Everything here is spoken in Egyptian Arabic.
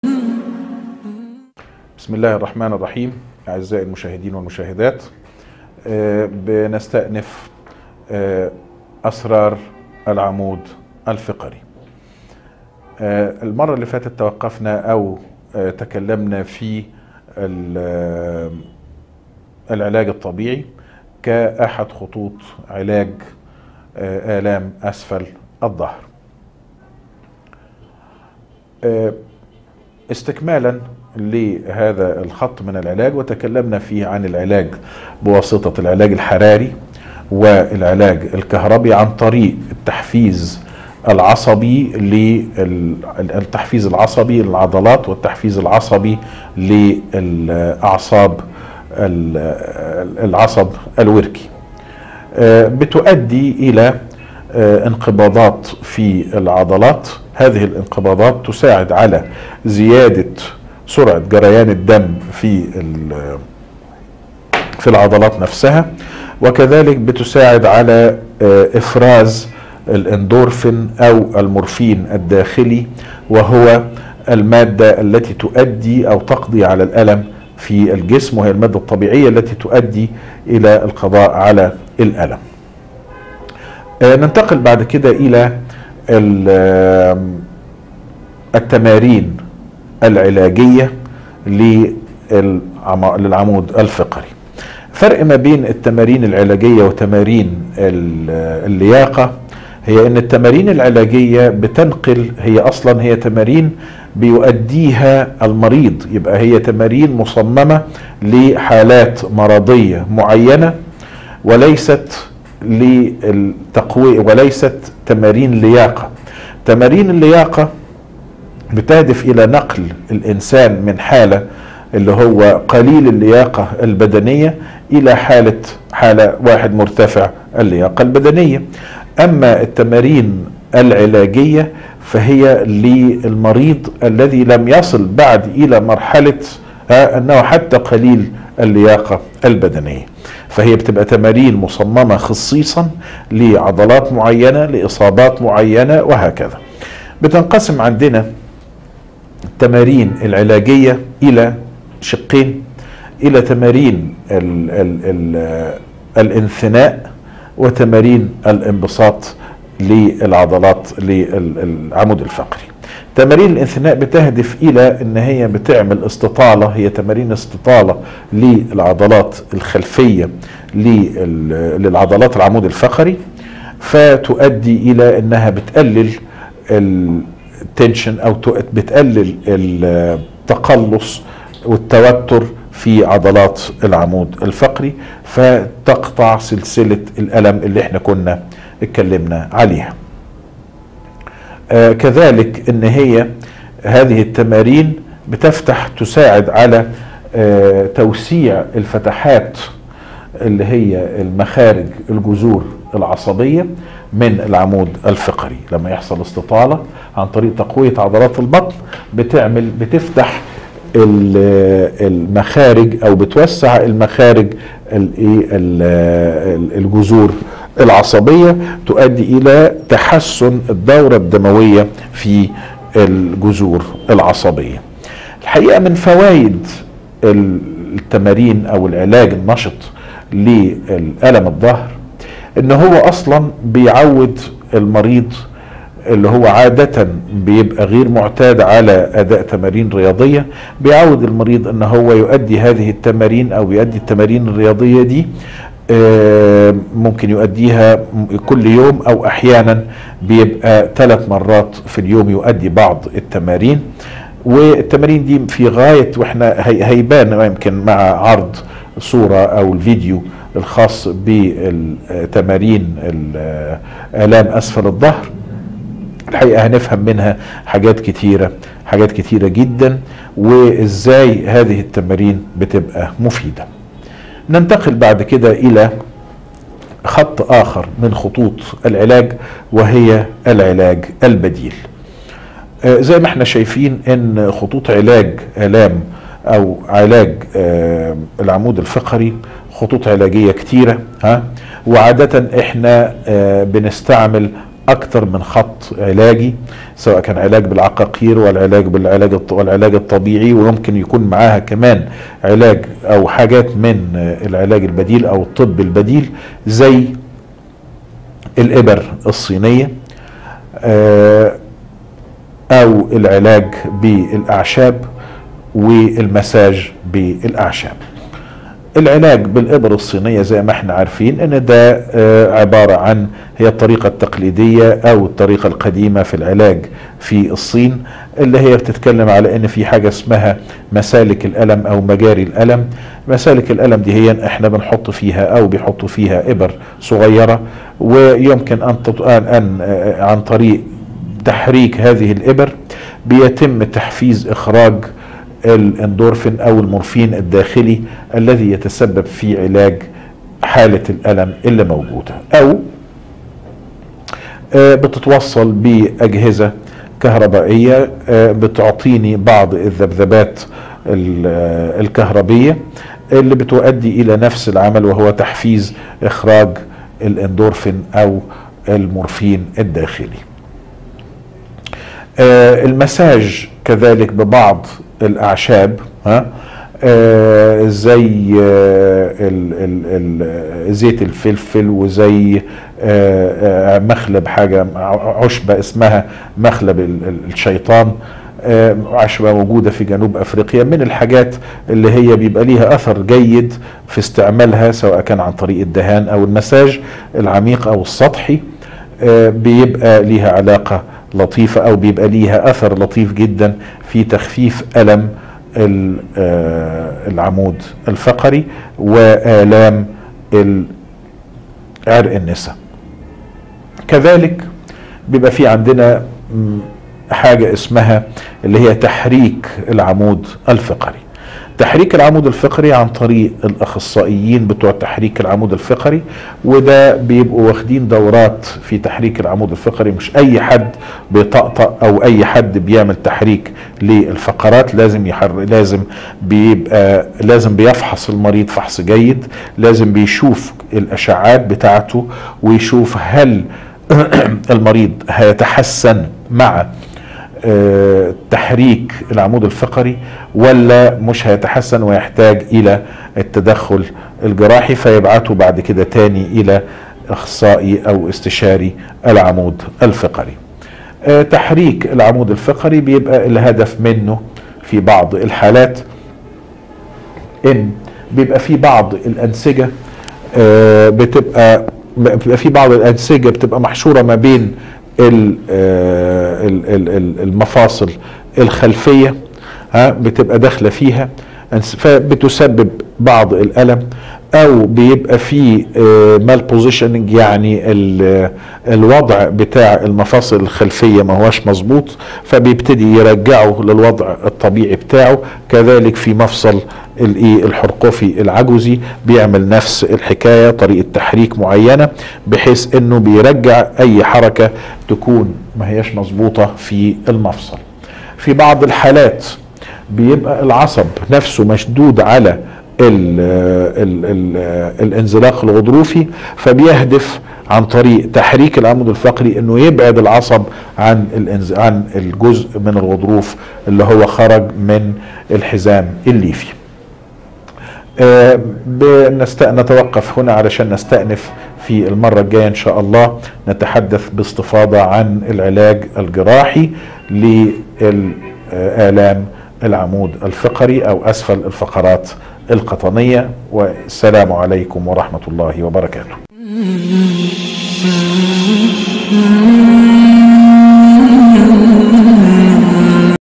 بسم الله الرحمن الرحيم أعزائي المشاهدين والمشاهدات آه، بنستأنف آه، أسرار العمود الفقري آه، المرة اللي فاتت توقفنا أو آه، تكلمنا في ال- آه، العلاج الطبيعي كأحد خطوط علاج آه، آلام أسفل الظهر آه، استكمالا لهذا الخط من العلاج وتكلمنا فيه عن العلاج بواسطة العلاج الحراري والعلاج الكهربي عن طريق التحفيز العصبي للتحفيز العصبي للعضلات والتحفيز العصبي للأعصاب ال- العصب الوركي آه، بتؤدي إلى آه، انقباضات في العضلات هذه الانقباضات تساعد على زيادة سرعة جريان الدم في ال- في العضلات نفسها وكذلك بتساعد على آه، افراز الاندورفين او المورفين الداخلي وهو الماده التي تؤدي او تقضي على الالم في الجسم وهي الماده الطبيعيه التي تؤدي الى القضاء على الالم. آه، ننتقل بعد كده الى ال- آم، التمارين العلاجيه للعم- للعمود الفقري. فرق ما بين التمارين العلاجيه وتمارين ال- اللياقه هي ان التمارين العلاجيه بتنقل هي اصلا هي تمارين بيؤديها المريض يبقى هي تمارين مصممه لحالات مرضيه معينه وليست للتقويه وليست تمارين لياقه تمارين اللياقه بتهدف الى نقل الانسان من حاله اللي هو قليل اللياقه البدنيه الى حاله حاله واحد مرتفع اللياقه البدنيه اما التمارين العلاجيه فهي للمريض الذي لم يصل بعد الى مرحله آه، انه حتى قليل اللياقه البدنيه فهي بتبقى تمارين مصممه خصيصا لعضلات معينه لاصابات معينه وهكذا بتنقسم عندنا التمارين العلاجيه الى شقين الى تمارين ال ال ال الانثناء وتمارين الانبساط للعضلات للعمود الفقري تمارين الانثناء بتهدف الى ان هي بتعمل استطاله هي تمارين استطاله للعضلات الخلفيه لل- للعضلات العمود الفقري فتؤدي الى انها بتقلل التنشن او تؤ- بتقلل التقلص والتوتر في عضلات العمود الفقري فتقطع سلسله الالم اللي احنا كنا اتكلمنا عليها. آه، كذلك ان هي هذه التمارين بتفتح تساعد على آه، توسيع الفتحات اللي هي المخارج الجذور العصبية من العمود الفقري لما يحصل استطالة عن طريق تقوية عضلات البطن بتعمل بتفتح ال- المخارج او بتوسع المخارج الايه ال- الجذور العصبيه تؤدي الى تحسن الدوره الدمويه في الجذور العصبيه. الحقيقه من فوائد التمارين او العلاج النشط للالم الظهر ان هو اصلا بيعود المريض اللي هو عادة بيبقى غير معتاد على أداء تمارين رياضية بيعود المريض أن هو يؤدي هذه التمارين أو يؤدي التمارين الرياضية دي آه، ممكن يؤديها كل يوم أو أحيانا بيبقى ثلاث مرات في اليوم يؤدي بعض التمارين والتمارين دي في غاية واحنا هي- هيبان يمكن مع عرض صورة أو الفيديو الخاص بالتمارين ال- آلام أسفل الظهر الحقيقه هنفهم منها حاجات كتيره حاجات كتيره جدا وازاي هذه التمارين بتبقى مفيده ننتقل بعد كده الى خط اخر من خطوط العلاج وهي العلاج البديل آه، زي ما احنا شايفين ان خطوط علاج الام او علاج آه، العمود الفقري خطوط علاجيه كتيره ها وعاده احنا آه، بنستعمل اكتر من خط علاجي سواء كان علاج بالعقاقير والعلاج بالعلاج والعلاج الطبيعي ويمكن يكون معاها كمان علاج او حاجات من العلاج البديل او الطب البديل زي الابر الصينيه او العلاج بالاعشاب والمساج بالاعشاب العلاج بالإبر الصينية زي ما احنا عارفين ان ده عبارة عن هي الطريقة التقليدية او الطريقة القديمة في العلاج في الصين اللي هي بتتكلم على ان في حاجة اسمها مسالك الألم او مجاري الألم مسالك الألم دي هي احنا بنحط فيها او بيحطوا فيها إبر صغيرة ويمكن ان, أن عن طريق تحريك هذه الإبر بيتم تحفيز إخراج الاندورفين او المورفين الداخلي الذي يتسبب في علاج حالة الألم اللي موجودة او بتتوصل بأجهزة كهربائية بتعطيني بعض الذبذبات الكهربية اللي بتؤدي إلى نفس العمل وهو تحفيز إخراج الاندورفين أو المورفين الداخلي المساج كذلك ببعض الاعشاب ها آه زي آه ال ال ال زيت الفلفل وزي آه مخلب حاجه عشبه اسمها مخلب الشيطان عشبة موجودة في جنوب أفريقيا من الحاجات اللي هي بيبقى ليها أثر جيد في استعمالها سواء كان عن طريق الدهان أو المساج العميق أو السطحي بيبقى ليها علاقة لطيفة أو بيبقى ليها أثر لطيف جدا في تخفيف ألم العمود الفقري وآلام عرق النساء كذلك بيبقى في عندنا حاجة اسمها اللي هي تحريك العمود الفقري تحريك العمود الفقري عن طريق الاخصائيين بتوع تحريك العمود الفقري وده بيبقوا واخدين دورات في تحريك العمود الفقري مش اي حد بيطقطق او اي حد بيعمل تحريك للفقرات لازم يحر لازم بيبقى لازم بيفحص المريض فحص جيد لازم بيشوف الاشعاعات بتاعته ويشوف هل المريض هيتحسن مع أه تحريك العمود الفقري ولا مش هيتحسن ويحتاج الى التدخل الجراحي فيبعته بعد كده تاني الى اخصائي او استشاري العمود الفقري أه تحريك العمود الفقري بيبقى الهدف منه في بعض الحالات ان بيبقى في بعض الانسجه أه بتبقى بيبقى في بعض الانسجه بتبقى محشوره ما بين المفاصل الخلفيه ها بتبقى داخله فيها فبتسبب بعض الالم او بيبقى في مال بوزيشننج يعني الوضع بتاع المفاصل الخلفيه ما هوش مظبوط فبيبتدي يرجعه للوضع الطبيعي بتاعه كذلك في مفصل الايه الحرقفي العجزي بيعمل نفس الحكايه طريقه تحريك معينه بحيث انه بيرجع اي حركه تكون ما هياش مظبوطه في المفصل في بعض الحالات بيبقى العصب نفسه مشدود على ال ال ال الانزلاق الغضروفي فبيهدف عن طريق تحريك العمود الفقري انه يبعد العصب عن الانز... عن الجزء من الغضروف اللي هو خرج من الحزام الليفي. آه بنست... نتوقف هنا علشان نستأنف في المرة الجاية إن شاء الله نتحدث باستفاضة عن العلاج الجراحي للآلام العمود الفقري أو أسفل الفقرات القطنية والسلام عليكم ورحمة الله وبركاته